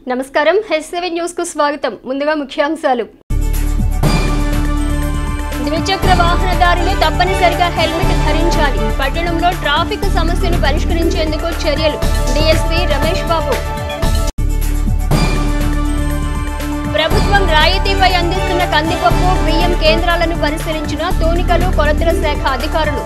నమస్కారం H seven news కు స్వాగతం ముందుగా ముఖ్యాంశాలు ద్విచక్ర వాహనదారులు తప్పనిసరిగా హెల్మెట్ ధరించాలి పట్టణంలో ట్రాఫిక్ సమస్యను పరిష్కరించేందుకు చర్యలు డీఎస్పీ రమేష్ బాబు ప్రభుత్వం రాయితీపై అందిస్తున్న కందిపప్పు బియ్యం కేంద్రాలను పరిశీలించిన తూనికలు కొలతల శాఖ అధికారులు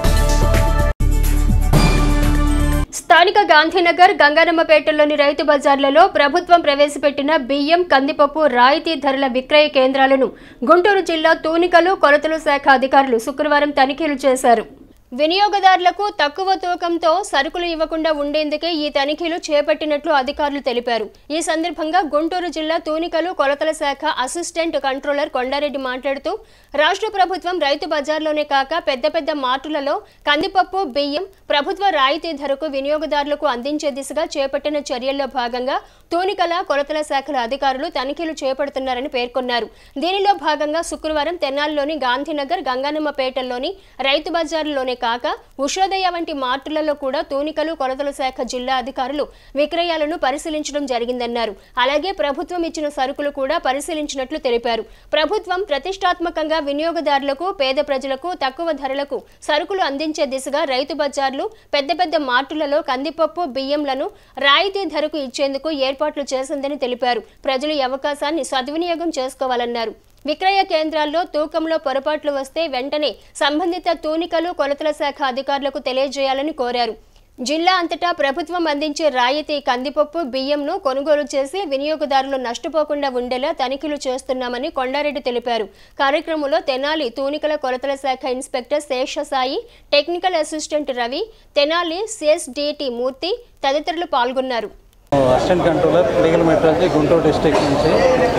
స్థానిక గాంధీనగర్ గంగానమ్మపేటలోని రైతు బజార్లలో ప్రభుత్వం ప్రవేశపెట్టిన బియ్యం కందిపప్పు రాయితీ ధరల విక్రయ కేంద్రాలను గుంటూరు జిల్లా తూనికలు కొలతల శాఖ అధికారులు శుక్రవారం తనిఖీలు చేశారు వినియోగదారులకు తక్కువ తూకంతో సరుకులు ఇవ్వకుండా ఉండేందుకే ఈ తనిఖీలు చేపట్టినట్లు అధికారులు తెలిపారు ఈ సందర్భంగా గుంటూరు జిల్లా తూనికలు కొలతల శాఖ అసిస్టెంట్ కంట్రోలర్ కొండారెడ్డి మాట్లాడుతూ రాష్ట్ర ప్రభుత్వం రైతు బజార్లోనే కాక పెద్ద పెద్ద మార్టులలో కందిపప్పు బియ్యం ప్రభుత్వ రాయితీ ధరకు వినియోగదారులకు అందించే దిశగా చేపట్టిన చర్యల్లో భాగంగా తూనికల కొలతల శాఖల అధికారులు తనిఖీలు చేపడుతున్నారని పేర్కొన్నారు దీనిలో భాగంగా శుక్రవారం తెనాలిలోని గాంధీనగర్ గంగానమ్మపేటలోని రైతు బజారులోనే కాక ఉషోదయ వంటి మార్టులలో కూడా తూనికలు కొలతల శాఖ జిల్లా అధికారులు విక్రయాలను పరిశీలించడం జరిగిందన్నారు అలాగే ప్రభుత్వం ఇచ్చిన సరుకులు కూడా పరిశీలించినట్లు తెలిపారు ప్రభుత్వం ప్రతిష్టాత్మకంగా వినియోగదారులకు పేద ప్రజలకు తక్కువ ధరలకు సరుకులు అందించే దిశగా రైతు బజార్లు పెద్ద పెద్ద మార్టులలో కందిపప్పు బియ్యంలను రాయితీ ధరకు ఇచ్చేందుకు ఏర్పాట్లు చేసిందని తెలిపారు ప్రజలు ఈ అవకాశాన్ని సద్వినియోగం చేసుకోవాలన్నారు విక్రయ కేంద్రాల్లో తూకంలో పొరపాట్లు వస్తే వెంటనే సంబంధిత తూనికలు కొలతల శాఖ అధికారులకు తెలియజేయాలని కోరారు జిల్లా అంతటా ప్రభుత్వం అందించే రాయితీ కందిపప్పు బియ్యంను కొనుగోలు చేసి వినియోగదారులు నష్టపోకుండా ఉండేలా తనిఖీలు చేస్తున్నామని కొండారెడ్డి తెలిపారు కార్యక్రమంలో తెనాలి తూనికల కొలతల శాఖ inspector Seshasai technical assistant Ravi Tenali CSDT Murthy తదితరులు పాల్గొన్నారు assistant controller legal metrology Guntur district నుంచి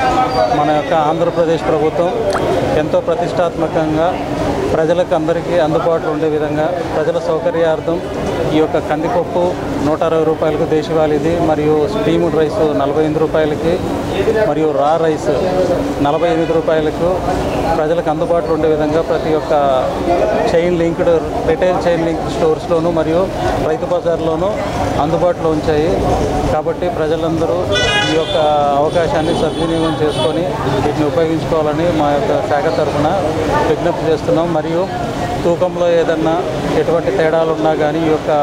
మన యొక్క ఆంధ్రప్రదేశ్ ప్రభుత్వం ఎంతో ప్రతిష్టాత్మకంగా ప్రజలకు అందరికీ అందుబాటులో ఉండే విధంగా ప్రజల సౌకర్యార్థం ఈ యొక్క కందిపప్పు నూట అరవై రూపాయలకు దేశవాళీది మరియు స్టీమ్డ్ రైస్ నలభై ఎనిమిది రూపాయలకి మరియు రా రైస్ నలభై ఎనిమిది రూపాయలకు ప్రజలకు అందుబాటులో ఉండే విధంగా ప్రతి ఒక్క chain linked retail chain link స్టోర్స్లోను మరియు రైతు బజార్లోనూ అందుబాటులో ఉంచాయి కాబట్టి ప్రజలందరూ ఈ యొక్క అవకాశాన్ని సద్వినియోగం చేసుకొని వీటిని ఉపయోగించుకోవాలని మా యొక్క శాఖ తరఫున విజ్ఞప్తి చేస్తున్నాం మరియు తూకంలో ఏదన్నా ఎటువంటి తేడాలు ఉన్నా కానీ ఈ యొక్క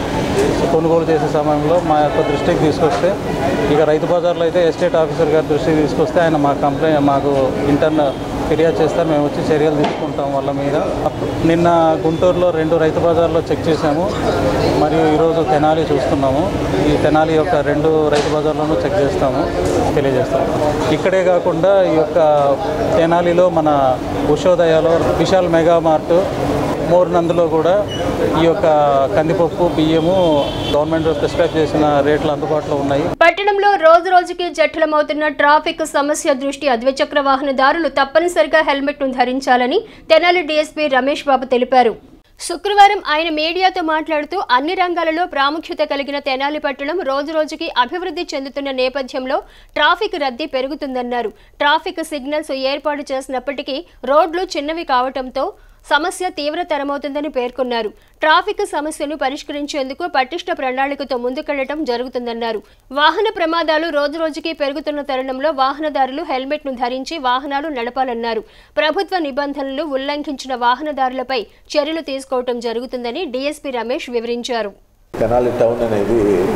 కొనుగోలు చేసే సమయంలో మా యొక్క దృష్టికి తీసుకొస్తే ఇక రైతు బజార్లో అయితే ఎస్టేట్ ఆఫీసర్ గారి దృష్టికి తీసుకొస్తే ఆయన మా కంప్లైంట్ మాకు ఇంటర్న్ ఫిర్యాదు చేస్తారు మేము వచ్చి చర్యలు తీసుకుంటాం వాళ్ళ మీద నిన్న గుంటూరులో రెండు రైతు బజార్లో చెక్ చేశాము మరియు ఈరోజు తెనాలి చూస్తున్నాము ఈ తెనాలి యొక్క రెండు రైతు బజార్లోనూ చెక్ చేస్తాము తెలియజేస్తాము ఇక్కడే కాకుండా ఈ యొక్క తెనాలిలో మన ఉషోదయాలో విశాల్ మెగా మార్ట్ మోర్ నందులో కూడా ఈ యొక్క కందిపప్పు బియ్యము గవర్నమెంట్ ప్రిస్క్రైబ్ చేసిన రేట్లు అందుబాటులో ఉన్నాయి పట్టణంలో రోజు రోజుకి జటిలమవుతున్న ట్రాఫిక్ సమస్య దృష్ట్యా ద్విచక్ర వాహనదారులు తప్పనిసరిగా హెల్మెట్ ను ధరించాలని తెనాలి డీఎస్పీ రమేష్ బాబు తెలిపారు శుక్రవారం ఆయన మీడియాతో మాట్లాడుతూ అన్ని రంగాలలో ప్రాముఖ్యత కలిగిన తెనాలి పట్టణం రోజు రోజుకి అభివృద్ధి చెందుతున్న నేపథ్యంలో ట్రాఫిక్ రద్దీ పెరుగుతుందన్నారు ట్రాఫిక్ సిగ్నల్స్ ఏర్పాటు చేసినప్పటికీ రోడ్లు చిన్నవి కావటంతో సమస్య తీవ్రతరమవుతుందని పేర్కొన్నారు ట్రాఫిక్ సమస్యను పరిష్కరించేందుకు పటిష్ట ప్రణాళికతో ముందుకెళ్లడం జరుగుతుందన్నారు వాహన ప్రమాదాలు రోజురోజుకి పెరుగుతున్న తరుణంలో వాహనదారులు హెల్మెట్ ను ధరించి వాహనాలు నడపాలన్నారు ప్రభుత్వ నిబంధనలు ఉల్లంఘించిన వాహనదారులపై చర్యలు తీసుకోవడం జరుగుతుందని డీఎస్పీ రమేష్ వివరించారు తెనాలి టౌన్ అనేది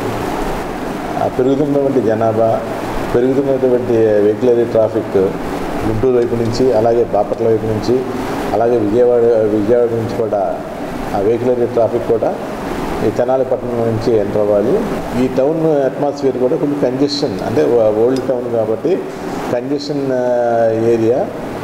ఆ పెరుగుతున్నటువంటి జనాభా పెరుగుతున్నటువంటి వెహికులరీ ట్రాఫిక్ గుంటూరు వైపు నుంచి అలాగే బాపట్ల వైపు నుంచి అలాగే విజయవాడ విజయవాడ నుంచి కూడా ఆ వెహికులరీ ట్రాఫిక్ కూడా ఈ తెనాలి పట్టణం నుంచి ఎంటర్ అవ్వాలి ఈ టౌన్ అట్మాస్ఫియర్ కూడా కొంచెం కంజెషన్ అంటే ఓల్డ్ టౌన్ కాబట్టి congestion area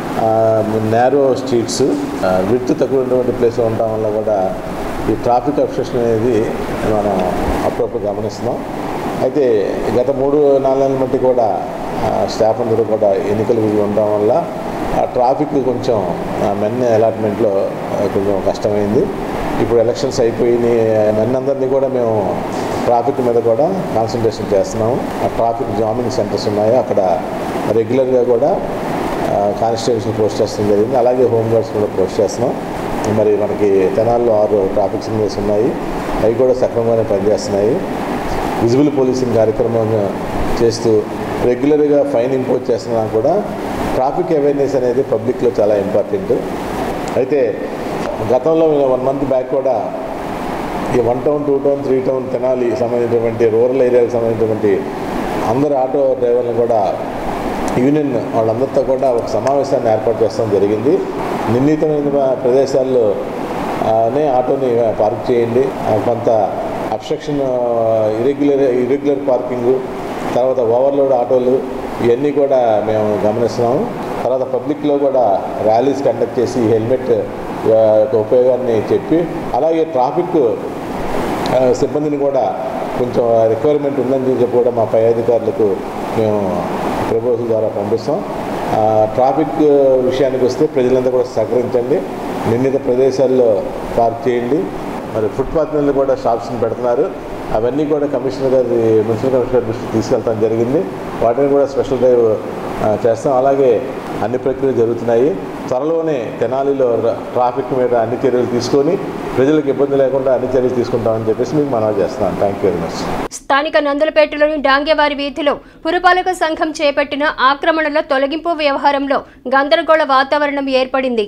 narrow streets width తక్కువ ఉన్నటువంటి ప్లేస్లో ఉండటం వల్ల కూడా ఈ ట్రాఫిక్ అబ్స్ట్రక్షన్ అనేది మనం అప్పుడప్పుడు గమనిస్తున్నాం అయితే గత మూడు నాలుగు నెలల మట్టి కూడా ఆ, స్టాఫ్ అందరూ కూడా ఎన్నికలు విధి ఉండడం వల్ల ఆ ట్రాఫిక్ కొంచెం మెన్ అలాట్మెంట్లో ఆ, కొంచెం కష్టమైంది ఇప్పుడు ఎలక్షన్స్ అయిపోయి మెన్ అందరినీ కూడా మేము ట్రాఫిక్ మీద కూడా కాన్సన్ట్రేషన్ చేస్తున్నాము ఆ ట్రాఫిక్ జామింగ్ సెంటర్స్ ఉన్నాయి అక్కడ రెగ్యులర్గా కూడా కానిస్టేబుల్స్ని పోస్ట్ చేస్తడం జరిగింది అలాగే హోమ్ గార్డ్స్ కూడా పోస్ట్ చేస్తున్నాం మరి మనకి తెనాల్లో ఆరు ట్రాఫిక్ సిగ్నల్స్ ఉన్నాయి అవి కూడా సక్రమంగానే పనిచేస్తున్నాయి విజిబుల్ పోలీసింగ్ కార్యక్రమం చేస్తూ రెగ్యులర్గా ఫైన్ ఇంపోజ్ చేస్తున్నా కూడా ట్రాఫిక్ అవేర్నెస్ అనేది పబ్లిక్లో చాలా ఇంపార్టెంట్ అయితే గతంలో వన్ మంత్ బ్యాక్ కూడా ఈ one town two town three town Tenali సంబంధించినటువంటి రూరల్ ఏరియాకి సంబంధించినటువంటి అందరు ఆటో డ్రైవర్లను కూడా యూనియన్ వాళ్ళందరితో కూడా ఒక సమావేశాన్ని ఏర్పాటు చేస్తాం జరిగింది నిర్ణీతమైన ప్రదేశాల్లో ఆ, నే ఆటోని పార్క్ చేయండి ఆ, కొంత అబ్స్ట్రక్షన్ ఇరెగ్యులర్ ఇరెగ్యులర్ పార్కింగ్ తర్వాత ఓవర్లోడ్ ఆటోలు ఇవన్నీ కూడా మేము గమనిస్తున్నాము తర్వాత పబ్లిక్లో కూడా ర్యాలీస్ కండక్ట్ చేసి హెల్మెట్ ఆ, యొక్క ఉపయోగాన్ని చెప్పి అలాగే ట్రాఫిక్ ఆ, సిబ్బందిని కూడా కొంచెం రిక్వైర్మెంట్ ఉందని చెప్పి కూడా మా పై అధికారులకు మేము ప్రపోజల్ ద్వారా పంపిస్తాం ఆ, ట్రాఫిక్ విషయానికి వస్తే ప్రజలంతా కూడా సహకరించండి నిర్ణీత ప్రదేశాల్లో పార్క్ చేయండి మరి ఫుట్పాత్ మీద కూడా షాప్స్ని పెడుతున్నారు అవన్నీ కూడా కమిషనర్ గారి మున్సిపల్ కమిషనర్ దృష్టికి తీసుకెళ్తాం జరిగింది వాటిని కూడా స్పెషల్ డ్రైవ్ ఆ, చేస్తాం అలాగే అన్ని ప్రక్రియలు జరుగుతున్నాయి త్వరలోనే తెనాలిలో ర- ట్రాఫిక్ మీద అన్ని చర్యలు తీసుకొని ప్రజలకు ఇబ్బంది లేకుండా అన్ని చర్యలు తీసుకుంటామని చెప్పేసి మీకు మనవి చేస్తున్నాను థ్యాంక్ యూ వెరీ మచ్ స్థానిక నందులపేటలోని డాంగేవారి వీధిలో పురపాలక సంఘం చేపట్టిన ఆక్రమణల తొలగింపు వ్యవహారంలో గందరగోళ వాతావరణం ఏర్పడింది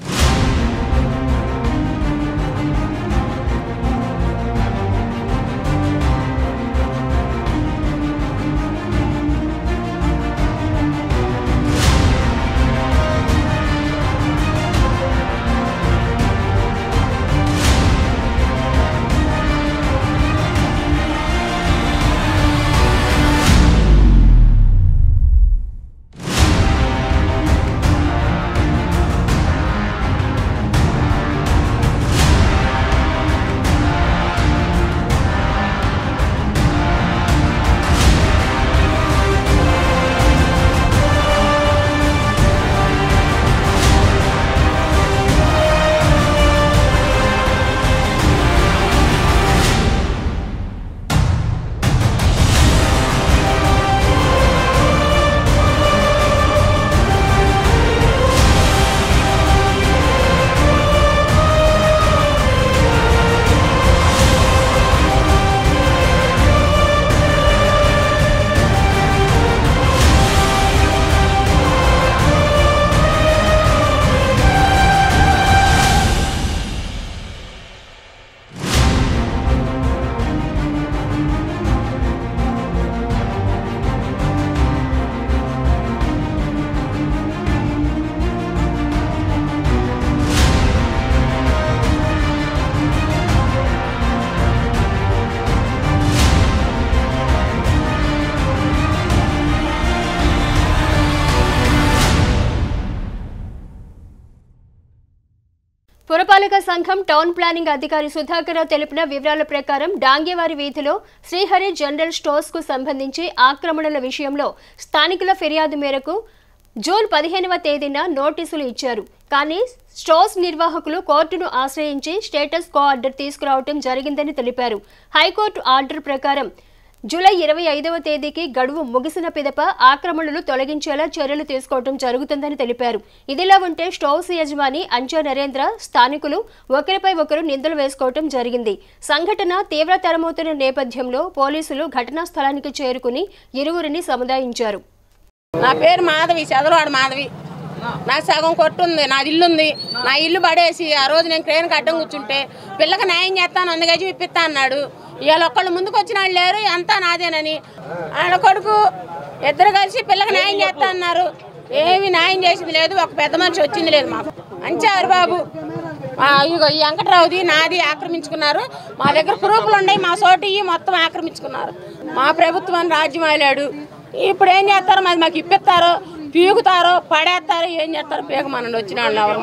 పురపాలక సంఘం టౌన్ ప్లానింగ్ అధికారి సుధాకర్ రావు తెలిపిన వివరాల ప్రకారం డాంగేవారి వీధిలో శ్రీహరి జనరల్ స్టోర్స్ కు సంబంధించి ఆక్రమణల విషయంలో స్థానికుల ఫిర్యాదు మేరకు జూన్ పదిహేనవ తేదీన నోటీసులు ఇచ్చారు కానీ స్టోర్స్ నిర్వాహకులు కోర్టును ఆశ్రయించి స్టేటస్ కో ఆర్డర్ తీసుకురావటం జరిగిందని తెలిపారు హైకోర్టు ఆర్డర్ ప్రకారం జూలై ఇరవై ఐదవ తేదీకి గడువు ముగిసిన పిదప ఆక్రమణలు తొలగించేలా చర్యలు తీసుకోవడం జరుగుతుందని తెలిపారు ఇదిలా ఉంటే స్టోవ్స్ యజమాని అంచా నరేంద్ర స్థానికులు ఒకరిపై ఒకరు నిందలు వేసుకోవటం జరిగింది సంఘటన తీవ్రతరమవుతున్న నేపథ్యంలో పోలీసులు ఘటనా స్థలానికి చేరుకుని ఇరువురిని సముదాయించారు నా పేరు మాధవి చదలవాడు మాధవి నా సగం కొట్టుంది నాది ఇల్లు ఉంది నా ఇల్లు పడేసి ఆ రోజు నేను క్రేన్కి అడ్డం కూర్చుంటే పిల్లకి న్యాయం చేస్తాను వంద గజం ఇప్పిస్తా అన్నాడు ఇవాళ ఒక్కళ్ళు ముందుకు వచ్చిన వాళ్ళు లేరు అంతా నాదేనని ఆయన కొడుకు ఇద్దరు కలిసి పిల్లకి న్యాయం చేస్తా అన్నారు ఏమి న్యాయం చేసింది లేదు ఒక పెద్ద మనిషి వచ్చింది లేదు మాకు అంచారు బాబు ఆ, ఇగో ఈ వెంకట్రావుది నాది ఆక్రమించుకున్నారు మా దగ్గర ప్రూఫ్లు ఉన్నాయి మా సోటి మొత్తం ఆక్రమించుకున్నారు మా ప్రభుత్వం రాజ్యం ఆలాడు ఇప్పుడు ఏం చేస్తారో మరి మాకు ఇప్పిస్తారో పీకుతారో పడేస్తారో ఏం చేస్తారో పీకమనండి వచ్చిన వాళ్ళు ఎవరు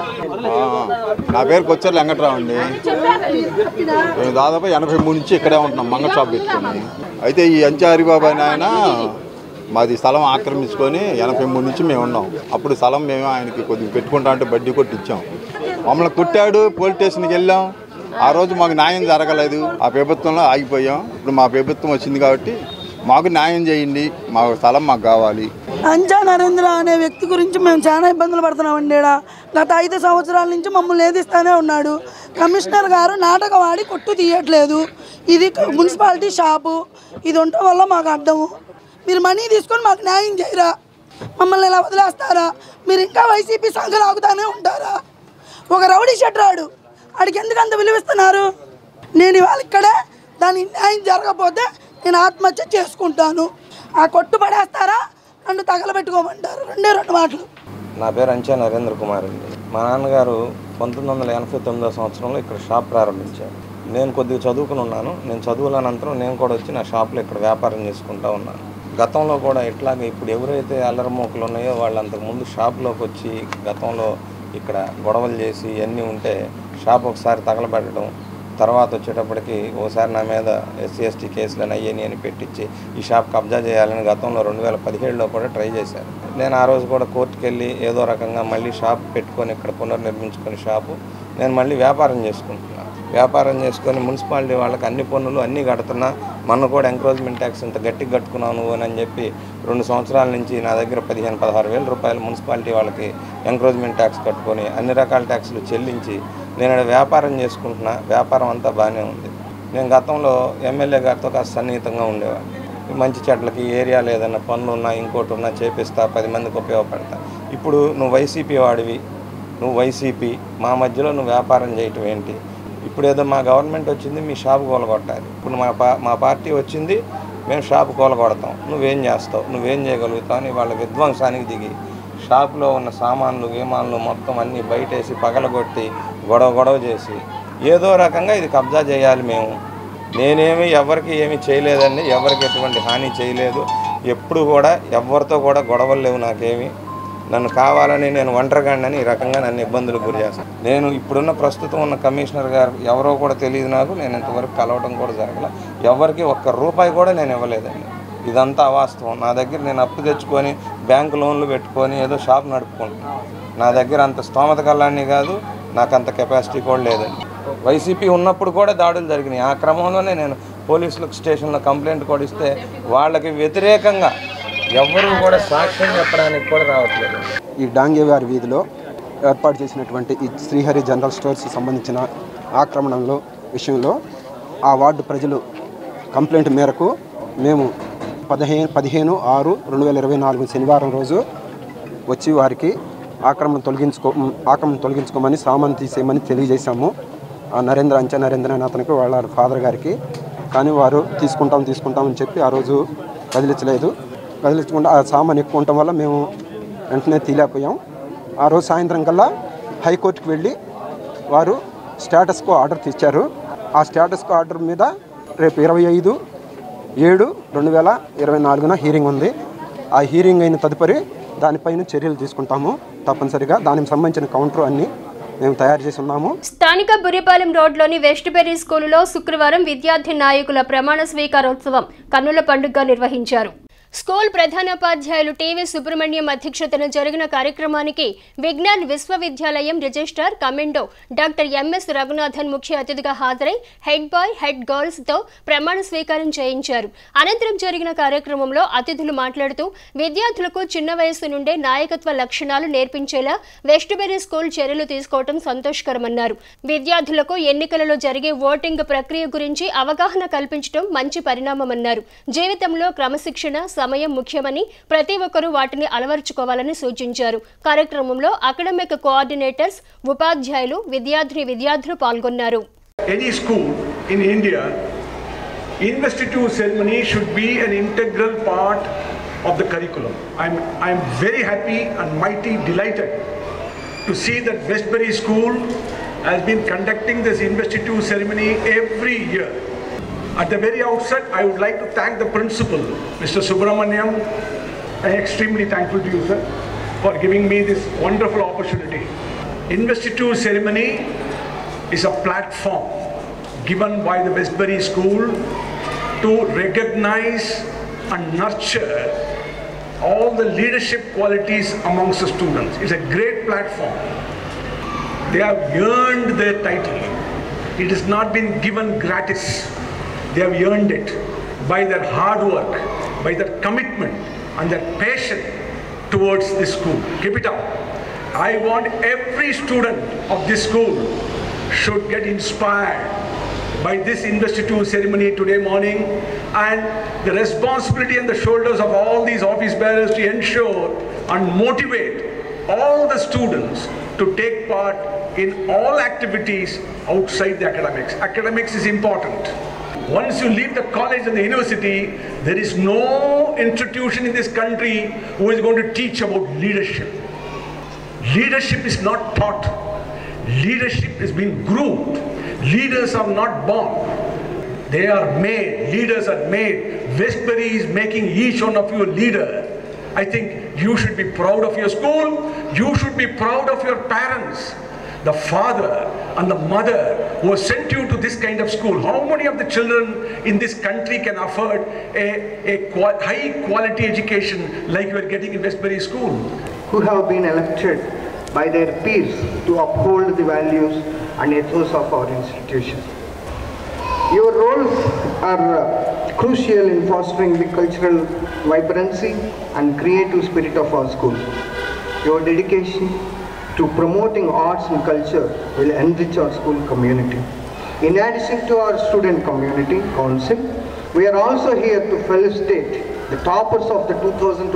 నా పేరు కొచ్చారు వెంకట్రావు అండి మేము దాదాపు ఎనభై మూడు నుంచి ఇక్కడే ఉంటున్నాం మంగ షాప్ పెట్టుకుని అయితే ఈ అంచా హరిబాబు అని ఆయన మాది స్థలం ఆక్రమించుకొని ఎనభై మూడు నుంచి మేము ఉన్నాం అప్పుడు స్థలం మేము ఆయనకి కొద్దిగా పెట్టుకుంటా అంటే బడ్డీ కొట్టి ఇచ్చాం మమ్మల్ని కుట్టాడు పోలీస్ స్టేషన్కి వెళ్ళాం ఆ రోజు మాకు న్యాయం జరగలేదు ఆ ప్రభుత్వంలో ఆగిపోయాం ఇప్పుడు మా ప్రభుత్వం వచ్చింది కాబట్టి మాకు న్యాయం చేయండి మా స్థలం మాకు కావాలి అంజా నరేంద్ర అనే వ్యక్తి గురించి మేము చాలా ఇబ్బందులు పడుతున్నామండి ఈడ గత ఐదు సంవత్సరాల నుంచి మమ్మల్ని ఏదిస్తానే ఉన్నాడు కమిషనర్ గారు నాటకం ఆడి కొట్టు తీయట్లేదు ఇది మున్సిపాలిటీ షాపు ఇది ఉండటం వల్ల మాకు అడ్డము మీరు మనీ తీసుకొని మాకు న్యాయం చేయరా మమ్మల్ని ఇలా వదిలేస్తారా మీరు ఇంకా వైసీపీ సంఘాలు ఆగుతానే ఉంటారా ఒక రౌడీ షెట్రాడు ఆడికి ఎందుకు అంత విలువిస్తున్నారు నేను ఇవాళ ఇక్కడే దానికి న్యాయం జరగకపోతే నేను ఆత్మహత్య చేసుకుంటాను ఆ కొట్టు పడేస్తారా నన్ను తగలబెట్టుకోమంటారు రెండే రెండు మాటలు నా పేరు అంచా నరేంద్ర కుమార్ అండి మా నాన్నగారు పంతొమ్మిది వందల ఎనభై తొమ్మిదో సంవత్సరంలో ఇక్కడ షాప్ ప్రారంభించారు నేను కొద్దిగా చదువుకుని ఉన్నాను నేను చదువుల అనంతరం నేను కూడా వచ్చి నా షాప్లో ఇక్కడ వ్యాపారం చేసుకుంటా ఉన్నాను గతంలో కూడా ఇట్లాగే ఇప్పుడు ఎవరైతే అల్లరిమోకలు ఉన్నాయో వాళ్ళు అంతకుముందు షాప్లోకి వచ్చి గతంలో ఇక్కడ గొడవలు చేసి ఇవన్నీ ఉంటే షాప్ ఒకసారి తగలబెట్టడం తర్వాత వచ్చేటప్పటికి ఓసారి నా మీద ఎస్సీ ఎస్టీ కేసులను అయ్యని అని పెట్టించి ఈ షాప్ కబ్జా చేయాలని గతంలో రెండు వేల పదిహేడులో కూడా ట్రై చేశారు నేను ఆ రోజు కూడా కోర్టుకు వెళ్ళి ఏదో రకంగా మళ్ళీ షాప్ పెట్టుకొని ఇక్కడ పునర్నిర్మించుకొని షాపు నేను మళ్ళీ వ్యాపారం చేసుకుంటున్నాను వ్యాపారం చేసుకొని మున్సిపాలిటీ వాళ్ళకి అన్ని పన్నులు అన్నీ కడుతున్నా మన కూడా ఎంక్రోచ్మెంట్ ట్యాక్స్ ఇంత గట్టిగా కట్టుకున్నావు నువ్వు అని చెప్పి రెండు సంవత్సరాల నుంచి నా దగ్గర పదిహేను పదహారు వేల రూపాయలు మున్సిపాలిటీ వాళ్ళకి ఎంక్రోచ్మెంట్ ట్యాక్స్ కట్టుకొని అన్ని రకాల ట్యాక్స్లు చెల్లించి నేను ఇక్కడ వ్యాపారం చేసుకుంటున్నా వ్యాపారం అంతా బాగానే ఉంది నేను గతంలో ఎమ్మెల్యే గారితో కాస్త సన్నిహితంగా ఉండేవాడిని ఈ మంచి చెట్లకి ఏరియాలో ఏదైనా పనులు ఉన్నా ఇంకోటి ఉన్నా చేపిస్తా పది మందికి ఉపయోగపడతా ఇప్పుడు నువ్వు వైసీపీ వాడివి నువ్వు వైసీపీ మా మధ్యలో నువ్వు వ్యాపారం చేయటం ఏంటి ఇప్పుడు ఏదో మా గవర్నమెంట్ వచ్చింది మీ షాపు కూలగొట్టాలి ఇప్పుడు మా పా మా పార్టీ వచ్చింది మేము షాపు కూలగొడతాం నువ్వేం చేస్తావు నువ్వేం చేయగలుగుతావు అని వాళ్ళ విధ్వంసానికి దిగి షాపులో ఉన్న సామాన్లు గీమాన్లు మొత్తం అన్నీ బయటేసి పగలగొట్టి గొడవ గొడవ చేసి ఏదో రకంగా ఇది కబ్జా చేయాలి మేము నేనేమి ఎవరికి ఏమీ చేయలేదండి ఎవరికి ఎటువంటి హాని చేయలేదు ఎప్పుడు కూడా ఎవరితో కూడా గొడవలు లేవు నాకేమి నన్ను కావాలని నేను ఒంటరిగాడిని ఈ రకంగా నన్ను ఇబ్బందులకు గురి చేస్తాను నేను ఇప్పుడున్న ప్రస్తుతం ఉన్న కమిషనర్ గారు ఎవరో కూడా తెలియదు నాకు నేను ఇంతవరకు కలవడం కూడా జరగల ఎవరికి ఒక్క రూపాయి కూడా నేను ఇవ్వలేదండి ఇదంతా అవాస్తవం నా దగ్గర నేను అప్పు తెచ్చుకొని బ్యాంకు లోన్లు పెట్టుకొని ఏదో షాప్ నడుపుకుంటున్నాను నా దగ్గర అంత స్తోమత కల్లాన్ని కాదు నాకు అంత కెపాసిటీ కూడా లేదండి వైసీపీ ఉన్నప్పుడు కూడా దాడులు జరిగినాయి ఆ క్రమంలోనే నేను పోలీసులకు స్టేషన్లో కంప్లైంట్ కూడా ఇస్తే వాళ్ళకి వ్యతిరేకంగా ఎవరు కూడా సాక్ష్యం చెప్పడానికి కూడా రావట్లేదు ఈ డాంగేవారి వీధిలో ఏర్పాటు చేసినటువంటి ఈ శ్రీహరి జనరల్ స్టోర్స్ సంబంధించిన ఆక్రమణలో విషయంలో ఆ వార్డు ప్రజలు కంప్లైంట్ మేరకు మేము పదిహేను పదిహేను ఆరు రెండు వేల ఇరవై నాలుగు శనివారం రోజు వచ్చి వారికి ఆక్రమణ తొలగించుకో ఆక్రమణ తొలగించుకోమని సామాన్ తీసేయమని తెలియజేశాము ఆ నరేంద్ర అంచ నరేంద్ర అనే అతనికి వాళ్ళ ఫాదర్ గారికి కానీ వారు తీసుకుంటాం తీసుకుంటామని చెప్పి ఆ రోజు కదిలించలేదు కదిలించకుండా ఆ సామాన్ ఎక్కువ ఉండటం వల్ల మేము వెంటనే తీలేకపోయాం ఆ రోజు సాయంత్రం కల్లా హైకోర్టుకి వెళ్ళి వారు స్టేటస్కో ఆర్డర్ తెచ్చారు ఆ స్టేటస్కో ఆర్డర్ మీద రేపు ఇరవై ఐదు ఏడు రెండు వేల ఇరవై నాలుగున హీరింగ్ ఉంది ఆ హీరింగ్ అయిన తదుపరి దానిపైన చర్యలు తీసుకుంటాము తప్పనిసరిగా దానికి సంబంధించిన కౌంటర్ అన్నీ మేము తయారు చేసి ఉన్నాము స్థానిక బురిపాలెం రోడ్లోని వెస్ట్ బెర్రీ స్కూలులో శుక్రవారం విద్యార్థి నాయకుల ప్రమాణ స్వీకారోత్సవం కన్నుల పండుగ నిర్వహించారు స్కూల్ ప్రధానోపాధ్యాయులు టీవీ సుబ్రహ్మణ్యం అధ్యక్షతన జరిగిన కార్యక్రమానికి విజ్ఞాన్ విశ్వవిద్యాలయం registrar commando doctor MS Raghunathan ముఖ్య అతిథిగా హాజరై హెడ్ బాయ్ హెడ్ గర్ల్స్ తో ప్రమాణ స్వీకారం చేయించారు అనంతరం జరిగిన కార్యక్రమంలో అతిథులు మాట్లాడుతూ విద్యార్థులకు చిన్న వయసు నుండే నాయకత్వ లక్షణాలు నేర్పించేలా వెస్ట్ బెర్రీ స్కూల్ చర్యలు తీసుకోవడం సంతోషకరమన్నారు విద్యార్థులకు ఎన్నికలలో జరిగే ఓటింగ్ ప్రక్రియ గురించి అవగాహన కల్పించడం మంచి పరిణామమన్నారు జీవితంలో క్రమశిక్షణ సమయం ముఖ్యమని ప్రతి ఒక్కరూ వాటిని అలవరుచుకోవాలని సూచించారు కార్యక్రమంలో అకాడమిక్ కోఆర్డినేటర్స్ ఉపాధ్యాయులు విద్యార్థిని విద్యార్థులు పాల్గొన్నారు any school in India, investiture ceremony should be an integral part of the curriculum. I'm, I'm very happy and mighty delighted to see that Westbury School has been conducting this investiture ceremony every year. At the very outset, I would like to thank the principal, Mr. Subramaniam. I'm extremely thankful to you, sir, for giving me this wonderful opportunity. Investiture ceremony is a platform given by the Westbury School to recognize and nurture all the leadership qualities amongst the students. It's a great platform. They have earned their title. It has not been given gratis. They have earned it by their hard work, by their commitment and their passion towards this school. Keep it up. I want every student of this school should get inspired by this investiture ceremony today morning and the responsibility on the shoulders of all these office bearers to ensure and motivate all the students to take part in all activities outside the academics. Academics is important. Once you leave the college and the university, there is no institution in this country who is going to teach about leadership. Leadership is not taught. Leadership is being groomed. Leaders are not born. They are made. Leaders are made. Westbury is making each one of you a leader. I think you should be proud of your school. You should be proud of your parents. The father and the mother who has sent you to this kind of school. How many of the children in this country can afford a, a qua- high quality education like you are getting in Westbury School? who have been elected by their peers to uphold the values and ethos of our institution. Your roles are uh, crucial in fostering the cultural vibrancy and creative spirit of our school. Your dedication to promoting arts and culture will enrich our school community. In addition to our student community council, we are also here to felicitate the toppers of the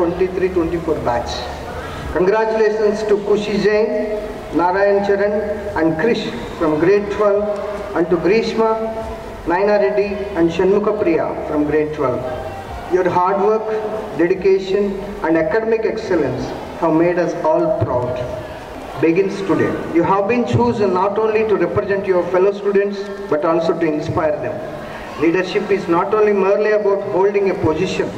2023-24 batch. Congratulations to Kushi Jain, Narayan Charan and Krish from grade 12 and to Grishma, Naina Reddy and Shanmukha Priya from grade 12. Your hard work, dedication and academic excellence have made us all proud. Begins today. You have been chosen not only to represent your fellow students but also to inspire them. Leadership is not only merely about holding a position,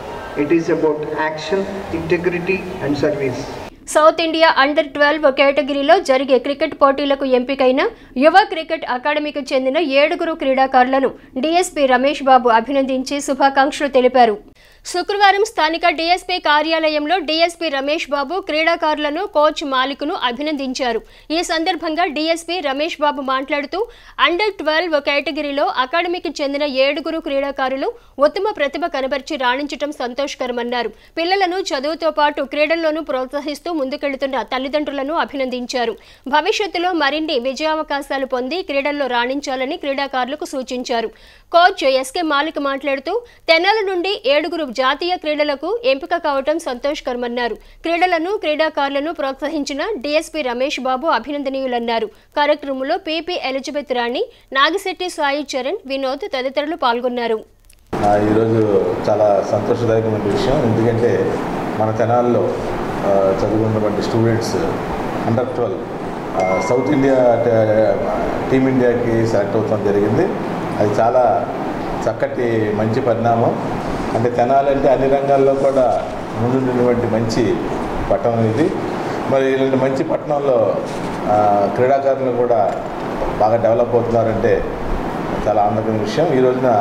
it is about action, integrity and service. South India under twelve కేటగిరీలో జరిగే cricket పోటీలకు ఎంపికైన యువ cricket అకాడమీకి చెందిన ఏడుగురు క్రీడాకారులను DSP Ramesh బాబు అభినందించి శుభాకాంక్షలు తెలిపారు శుక్రవారం స్థానిక డీఎస్పీ కార్యాలయంలో డీఎస్పీ రమేష్ బాబు క్రీడాకారులను కోచ్ మాలిక్ను అభినందించారు ఈ సందర్భంగా డీఎస్పీ రమేష్ బాబు మాట్లాడుతూ అండర్ ట్వెల్వ్ కేటగిరీలో అకాడమీకి చెందిన ఏడుగురు క్రీడాకారులు ఉత్తమ ప్రతిభ కనబర్చి రాణించడం సంతోషకరమన్నారు పిల్లలను చదువుతో పాటు క్రీడల్లోనూ ప్రోత్సహిస్తూ ముందుకెళ్తున్న తల్లిదండ్రులను అభినందించారు భవిష్యత్తులో మరిన్ని విజయావకాశాలు పొంది క్రీడల్లో రాణించాలని క్రీడాకారులకు సూచించారు కోచ్ ఎస్కే మాలిక్ మాట్లాడుతూ తెనాల నుండి ఏడుగురు జాతీయ క్రీడలకు ఎంపిక కావడం సంతోషకరమన్నారు క్రీడలను క్రీడాకారులను ప్రోత్సహించిన డీఎస్పీ రమేష్ బాబు అభినందనీయులన్నారు కార్యక్రమంలో పీపీ ఎలిజబెత్ రాణి నాగిశెట్టి సాయి చరణ్ వినోద్ తదితరులు పాల్గొన్నారు ఆ, ఈరోజు చాలా సంతోషదాయకమైన విషయం ఎందుకంటే మన తెనాల్లో ఆ, చదువుకున్నటువంటి students under twelve south India ట- టీమిండియాకి సెలెక్ట్ అవుతాం జరిగింది అది చాలా చక్కటి మంచి పరిణామం అంటే తెనాలంటే అన్ని రంగాల్లో కూడా ముందున్నటువంటి మంచి పట్టణం ఇది మరి ఇలాంటి మంచి పట్టణంలో ఆ, క్రీడాకారులు కూడా బాగా డెవలప్ అవుతున్నారంటే చాలా ఆనందకరమైన విషయం ఈ రోజున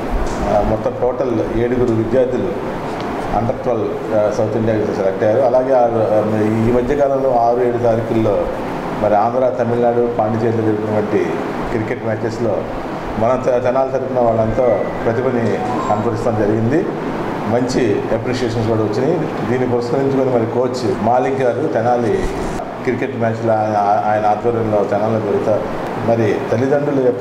ఆ, మొత్తం టోటల్ ఏడుగురు విద్యార్థులు అండర్ ట్వెల్వ్ సౌత్ ఇండియాకి సెలెక్ట్ అయ్యారు అలాగే ఆ- ఆ, ఈ మధ్యకాలంలో ఆరు ఏడు తారీఖుల్లో మరి ఆంధ్ర తమిళనాడు పాండిచేరిలో జరిగినటువంటి క్రికెట్ మ్యాచెస్లో మన తె- తెనాలి తరపున వాళ్ళంతా ప్రతిభని కనపరుస్తాం జరిగింది మంచి అప్రిషియేషన్స్ కూడా వచ్చినాయి దీన్ని పురస్కరించుకొని మరి కోచ్ మాలిక్ గారు తెనాలి క్రికెట్ మ్యాచ్లో ఆయన ఆయన ఆధ్వర్యంలో తెనాలి జరుగుతా మరి తల్లిదండ్రుల యొక్క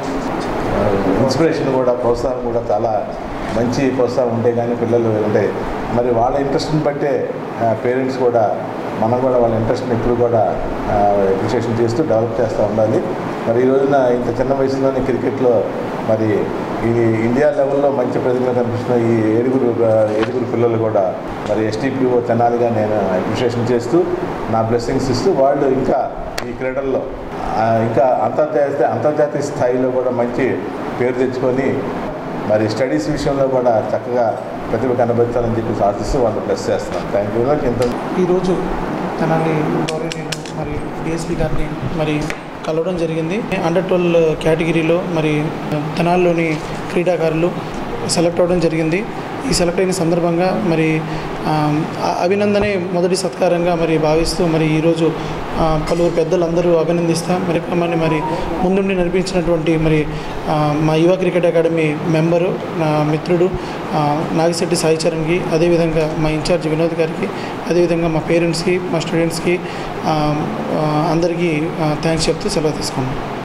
ఇన్స్పిరేషన్ కూడా ప్రోత్సాహం కూడా చాలా మంచి ప్రోత్సాహం ఉంటే కానీ పిల్లలు అంటే మరి వాళ్ళ ఇంట్రెస్ట్ని బట్టే పేరెంట్స్ కూడా మనం కూడా వాళ్ళ ఇంట్రెస్ట్ని ఎప్పుడు కూడా అప్రిషియేషన్ చేస్తూ డెవలప్ చేస్తూ ఉండాలి మరి ఈ రోజున ఇంత చిన్న వయసులోనే క్రికెట్లో మరి ఈ ఇండియా లెవెల్లో మంచి ప్రతిభ కనిపిస్తున్న ఈ ఏడుగురు ఆ, ఏడుగురు పిల్లలు కూడా మరి ఎస్టీపీఓ తెనాలిగా నేను అప్రిషియేషన్ చేస్తూ నా బ్లెస్సింగ్స్ ఇస్తూ వాళ్ళు ఇంకా ఈ క్రీడల్లో ఆ, ఇంకా అంతర్జాతీయ అంతర్జాతీయ స్థాయిలో కూడా మంచి పేరు తెచ్చుకొని మరి స్టడీస్ విషయంలో కూడా చక్కగా ప్రతిభ కనబరచాలని చెప్పి ఆశిస్తూ వాళ్ళు ప్లస్ చేస్తున్నాను థ్యాంక్ యూ వెరీ ఇంత ఈరోజు తనని గౌరవనీయులు మరి డిఎస్పీ గారిని మరి కలవడం జరిగింది అండర్ ట్వెల్వ్ కేటగిరీలో మరి తెనాల్లోని క్రీడాకారులు సెలెక్ట్ అవ్వడం జరిగింది ఈ సెలెక్ట్ అయిన సందర్భంగా మరి ఆ, ఆ అభినందనే మొదటి సత్కారంగా మరి భావిస్తూ మరి ఈరోజు ఆ, పలువురు పెద్దలందరూ అభినందిస్తా మరి మమ్మల్ని మరి ముందుండి నడిపించినటువంటి మరి ఆ, మా యువ క్రికెట్ అకాడమీ మెంబరు నా మిత్రుడు ఆ, నాగిశెట్టి సాయి చరణ్కి అదేవిధంగా మా ఇన్ఛార్జ్ వినోద్ గారికి అదేవిధంగా మా పేరెంట్స్కి మా స్టూడెంట్స్కి ఆ, ఆ, అందరికీ థ్యాంక్స్ చెప్తూ సెలవు తీసుకున్నాం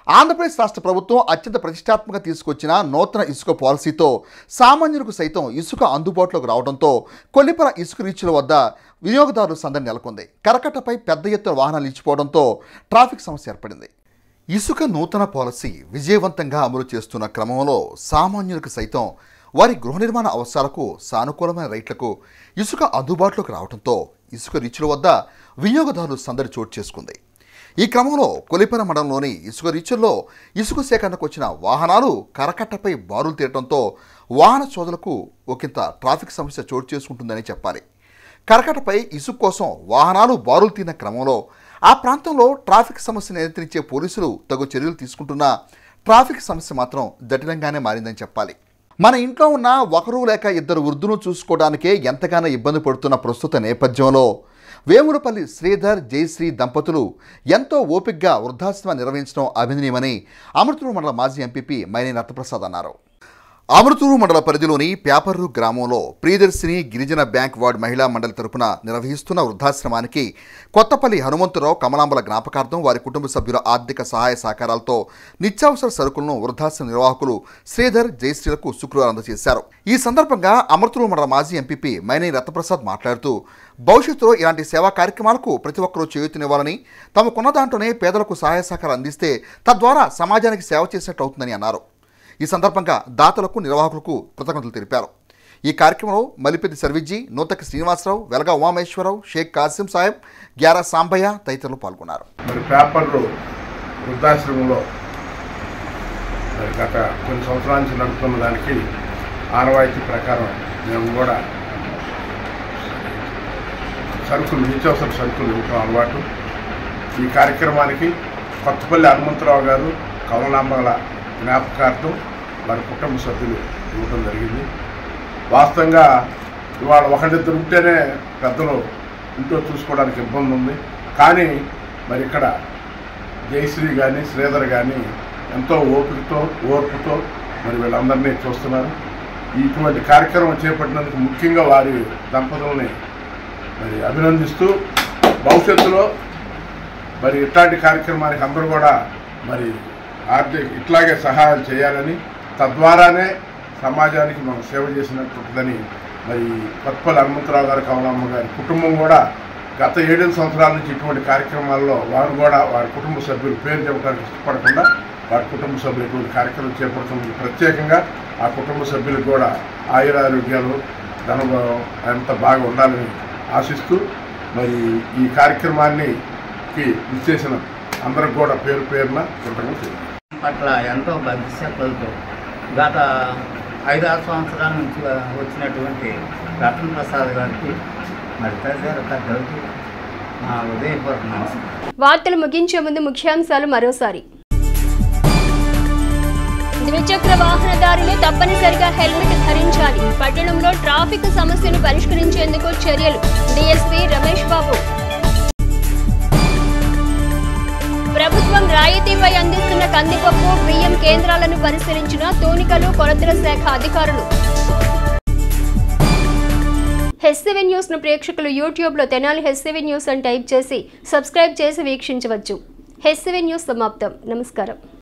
ఆంధ్రప్రదేశ్ రాష్ట్ర ప్రభుత్వం అత్యంత ప్రతిష్టాత్మకంగా తీసుకొచ్చిన నూతన ఇసుక పాలసీతో సామాన్యులకు సైతం ఇసుక అందుబాటులోకి రావడంతో కొల్లిపర ఇసుక రీచ్ల వద్ద వినియోగదారుల సందడి నెలకొంది కరకట్టపై పెద్ద ఎత్తున వాహనాలు నిలిచిపోవడంతో ట్రాఫిక్ సమస్య ఏర్పడింది ఇసుక నూతన పాలసీ విజయవంతంగా అమలు చేస్తున్న క్రమంలో సామాన్యులకు సైతం వారి గృహ నిర్మాణ అవసరాలకు సానుకూలమైన రైట్లకు ఇసుక అందుబాటులోకి రావడంతో ఇసుక రీచుల వద్ద వినియోగదారులు సందడి చోటు చేసుకుంది ఈ క్రమంలో కొలిపర మండలంలోని ఇసుక రీచుల్లో ఇసుక సేకరణకు వచ్చిన వాహనాలు కరకట్టపై బారులు తీయడంతో వాహన సోదరులకు ఒకంత ట్రాఫిక్ సమస్య చోటు చేసుకుంటుందని చెప్పాలి కరకట్టపై ఇసుక కోసం వాహనాలు బారులు తీరిన క్రమంలో ఆ ప్రాంతంలో ట్రాఫిక్ సమస్య నియంత్రించే పోలీసులు తగు చర్యలు తీసుకుంటున్నా ట్రాఫిక్ సమస్య మాత్రం జటిలంగానే మారిందని చెప్పాలి మన ఇంట్లో ఉన్న ఒకరు లేక ఇద్దరు వృద్ధులను చూసుకోవడానికే ఎంతగానో ఇబ్బంది పడుతున్న ప్రస్తుత నేపథ్యంలో వేములపల్లి శ్రీధర్ జయశ్రీ దంపతులు ఎంతో ఓపిగ్గా వృద్ధాశ్రమం నిర్వహించడం అభినందనీయమని అమృతూరు మండల మాజీ ఎంపీపీ మైనే రత్నప్రసాద్ అన్నారు అమృతూరు మండల పరిధిలోని పేపర్రు గ్రామంలో ప్రియదర్శిని గిరిజన బ్యాంక్ వార్డు మహిళా మండలి తరపున నిర్వహిస్తున్న వృద్ధాశ్రమానికి కొత్తపల్లి హనుమంతరావు కమలాంబల జ్ఞాపకార్థం వారి కుటుంబ సభ్యుల ఆర్థిక సహాయ సహకారాలతో నిత్యావసర సరుకులను వృద్ధాశ్రమ నిర్వాహకులు శ్రీధర్ జయశ్రీలకు శుక్రవారం అందజేశారు ఈ సందర్భంగా అమృతూరు మండల మాజీ ఎంపీపీ మైనే రత్నప్రసాద్ మాట్లాడుతూ భవిష్యత్తులో ఇలాంటి సేవా కార్యక్రమాలకు ప్రతి ఒక్కరూ చేయూతనివ్వాలని తమకున్న దాంట్లోనే పేదలకు సహాయ సహకారం అందిస్తే తద్వారా సమాజానికి సేవ చేసినట్టు అవుతుందని అన్నారు ఈ సందర్భంగా దాతలకు నిర్వాహకులకు కృతజ్ఞతలు తెలిపారు ఈ కార్యక్రమంలో మలిపెద్ది సర్విజీ నూతకి శ్రీనివాసరావు వెలగా ఉమామేశ్వరరావు షేక్ కాసిం సాహెబ్ గ్యారా సాంబయ్య తదితరులు పాల్గొన్నారు మరి పేపర్లు వృద్ధాశ్రమంలో మరి గత కొన్ని సంవత్సరాల నుంచి నడుపుతున్న దానికి ఆనవాయితీ ప్రకారం మేము కూడా సరుకులు నిత్యావసర సరుకులు ఇవ్వటం అలవాటు ఈ కార్యక్రమానికి కొత్తపల్లి హనుమంతరావు గారు కమలాంబల జ్ఞాపకార్థం వారి కుటుంబ సభ్యులు ఇవ్వటం జరిగింది వాస్తవంగా ఇవాళ ఒకరిద్దరు ఉంటేనే పెద్దలు ఇంట్లో చూసుకోవడానికి ఇబ్బంది ఉంది కానీ మరి ఇక్కడ జయశ్రీ కానీ శ్రీధర్ కానీ ఎంతో ఓపికతో ఓర్పుతో మరి వీళ్ళందరినీ చూస్తున్నారు ఇటువంటి కార్యక్రమం చేపట్టినందుకు ముఖ్యంగా వారి దంపతుల్ని మరి అభినందిస్తూ భవిష్యత్తులో మరి ఇట్లాంటి కార్యక్రమానికి అందరూ కూడా మరి ఆర్థిక ఇట్లాగే సహాయం చేయాలని తద్వారానే సమాజానికి మనం సేవ చేసినట్టుంటుందని మరి కొత్తపల్లి హనుమంతరావు గారు కమలమ్మ గారి కుటుంబం కూడా గత ఏడెనిమిది సంవత్సరాల నుంచి ఇటువంటి కార్యక్రమాల్లో వారు కూడా వారి కుటుంబ సభ్యులు పేరు చెప్పడానికి ఇష్టపడకుండా వారి కుటుంబ సభ్యులు ఇటువంటి కార్యక్రమం చేపడుతుంది ప్రత్యేకంగా ఆ కుటుంబ సభ్యులకు కూడా ఆయురారోగ్యాలు ధనభావం అంత బాగా ఉండాలని ఆశిస్తూ మరి ఈ కార్యక్రమాన్ని విచ్చేసిన అందరికి కూడా పేరు పేరున కృతజ్ఞతలు పట్ల ఎంతో భక్తిశక్తులతో గత ఐదారు సంవత్సరాల నుంచి వచ్చినటువంటి రతన్ ప్రసాద్ గారికి మరి తదితర పెద్దలకి నా హృదయపూర్వక నమస్కారం వార్తలు ముగించే ముందు ముఖ్యాంశాలు మరోసారి ద్విచక్ర వాహనదారులు తప్పనిసరిగా హెల్మెట్ ధరించాలి పట్టణంలో ట్రాఫిక్ సమస్యను పరిష్కరించేందుకు చర్యలు డీఎస్పీ రమేష్ బాబు ప్రభుత్వం రాయితీపై అందిస్తున్న కందిపప్పు బియ్యం కేంద్రాలను పరిశీలించిన తూనికలు కొలతల శాఖ అధికారులు హెస్సివి న్యూస్ ను ప్రేక్షకులు యూట్యూబ్ లో తెనాలి హెస్సివి న్యూస్ అని టైప్ చేసి సబ్స్క్రైబ్ చేసి వీక్షించవచ్చు హెస్సివి న్యూస్ సమాప్తం నమస్కారం